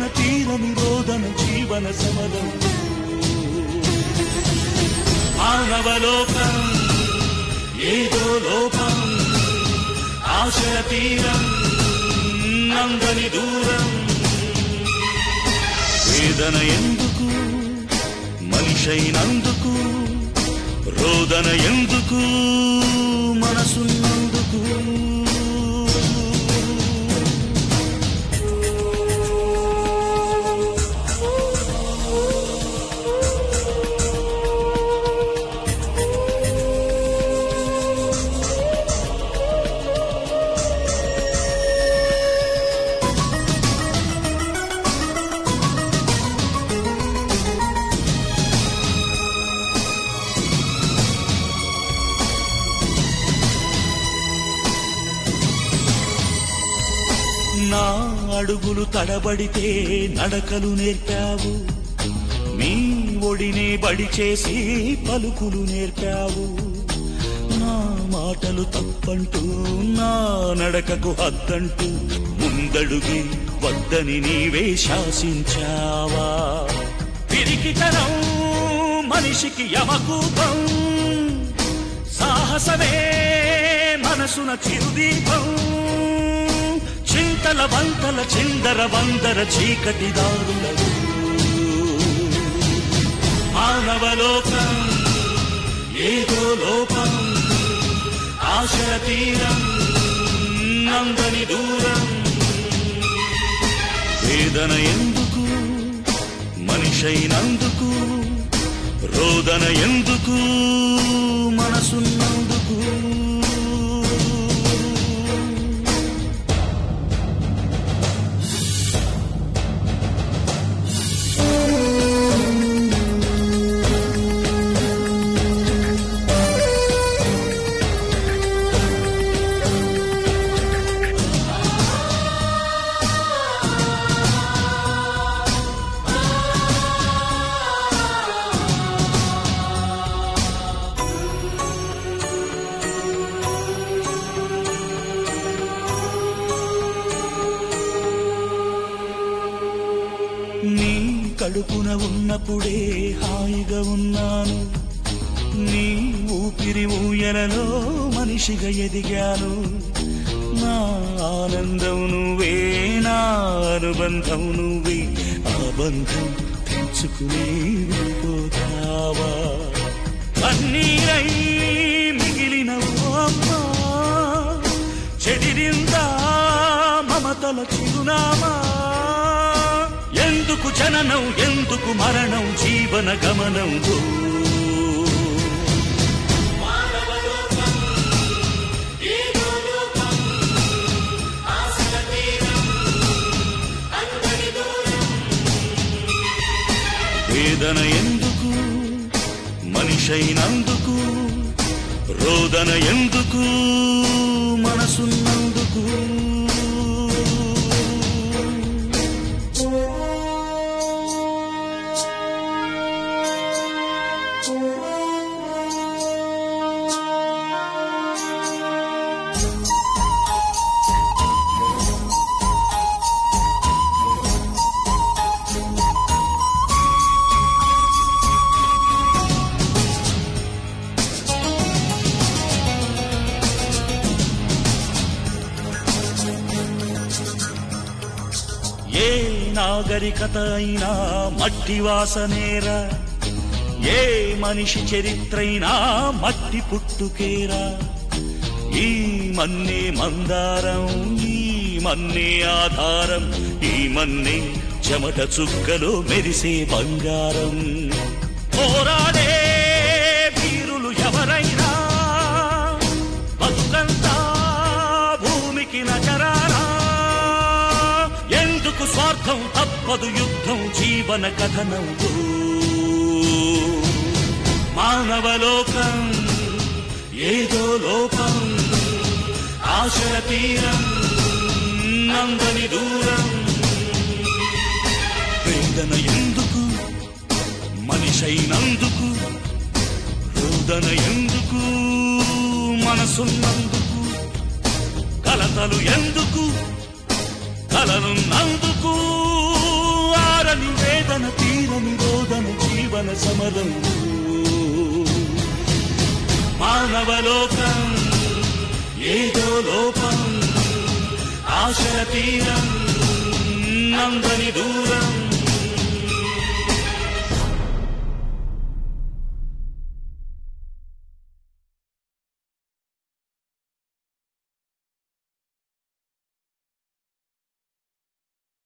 తీరని రోదన జీవన సమరం మానవలోకం ఏదో లోపం ఆశయ తీరం నందని దూరం వేదన ఎందుకు మనిషైనందుకు రోదన ఎందుకు మనసున్నందుకు నా అడుగులు తడబడితే నడకలు నేర్పావు నీ ఒడినే బడి చేసి పలుకులు నేర్పావు నా మాటలు తప్పంటూ నా నడకకు హద్దంటూ ముందడుగి వద్దని నీవే శాసించావా పిరికితనం మనిషికి యమకూపం సాహసమే మనసున చిరుదీపం చింతల వంతల చిందర వందర చీకటి దారులలో మానవలోకం ఏదో లోపం ఆశల తీరం నందని దూరం వేదన ఎందుకు మనిషైనందుకు రోదన ఎందుకు మనసున్నందుకు నీ కడుపున ఉన్నప్పుడే హాయిగా ఉన్నాను నీ ఊపిరి ఊయలలో మనిషిగా ఎదిగాను నా ఆనందం నువ్వే నా అనుబంధం నువ్వే ఆ బంధం తెంచుకుని వెళ్ళిపోతావా కన్నీరై మిగిలిన ఓ అమ్మా చెదిరిందా మమతల చిరునామా ఎందుకు జననం ఎందుకు మరణం జీవన గమనం ఓ. వేదన ఎందుకు మనిషైనందుకు రోదన ఎందుకు మనసున్నందుకు ఏ నాగరికత అయినా మట్టి వాసనేరా ఏ మనిషి చరిత్రైనా మట్టి పుట్టుకేరా ఈ మన్నే మందారం ఈ మన్నే ఆధారం ఈ మన్నే చెమట చుక్కలో మెరిసే బంగారం పోరాడే వీరులు ఎవరైనా బతుకంతా భూమికి నచరారా ఎందుకు స్వార్థం తప్పదు యుద్ధం జీవన కథనం మానవలోకం ఏదో లోపం ఆశల తీరం నందని దూరం వేదన ఎందుకు మనిషైనందుకు రోదన ఎందుకు మనసున్నందుకు కలతలు ఎందుకు కలనున్నందుకు ఆరని వేదన తీరని రోదన జీవన సమరం మానవలోకం ఏదో లోపం ఆశల తీరం నందని దూరం